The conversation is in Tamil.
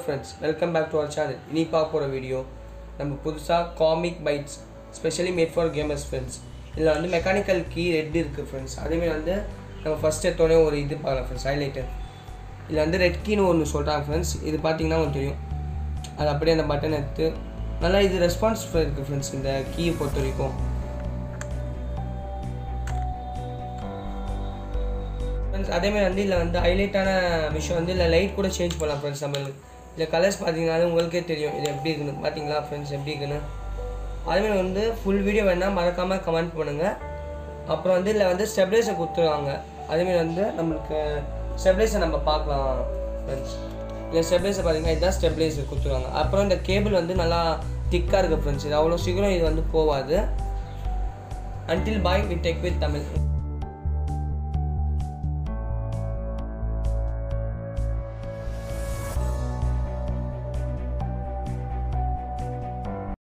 friends welcome back to our channel இனி பார்க்க போகிற வீடியோ நம்ம புதுசாக comic bites specially made for gamers friends இதில் வந்து மெக்கானிக்கல் கீ ரெட் இருக்குது ஃப்ரெண்ட்ஸ் அதேமாதிரி வந்து நம்ம ஃபஸ்ட் எடுத்தோடனே ஒரு இது பார்க்கலாம் ஃப்ரெண்ட்ஸ் ஹைலைட்டர் இதில் வந்து ரெட் கீன்னு ஒன்று சொல்கிறாங்க ஃப்ரெண்ட்ஸ் இது பார்த்தீங்கன்னா உங்களுக்கு தெரியும் அது அப்படியே அந்த பட்டன் எடுத்து நல்லா இது ரெஸ்பான்ஸ் இருக்குது ஃப்ரெண்ட்ஸ் இந்த கீயை பொறுத்த வரைக்கும் ஃப்ரெண்ட்ஸ் அதேமாதிரி வந்து இதில் வந்து ஹைலைட்டான விஷயம் வந்து இல்லை லைட் கூட சேஞ்ச் பண்ணலாம் ஃப்ரெண்ட்ஸ் நம்மளுக்கு இல்லை கலர்ஸ் பார்த்தீங்கன்னாலும் உங்களுக்கே தெரியும் இது எப்படி இருக்குன்னு பார்த்தீங்களா ஃப்ரெண்ட்ஸ் எப்படி இருக்குன்னு அதேமாதிரி வந்து ஃபுல் வீடியோ வேணால் மறக்காமல் கமெண்ட் பண்ணுங்கள் அப்புறம் வந்து இதில் வந்து ஸ்டெபிலைசர் கொடுத்துருவாங்க அதேமாதிரி வந்து நம்மளுக்கு ஸ்டெபிலைசர் நம்ம பார்க்கலாம் ஃப்ரெண்ட்ஸ் இல்லை ஸ்டெபிலைசர் பார்த்தீங்கன்னா இதுதான் ஸ்டெபிலைசர் கொடுத்துருவாங்க அப்புறம் இந்த கேபிள் வந்து நல்லா திக்காக இருக்குது ஃப்ரெண்ட்ஸ் இது அவ்வளோ சீக்கிரம் இது வந்து போகாது until bye V tech with Tamil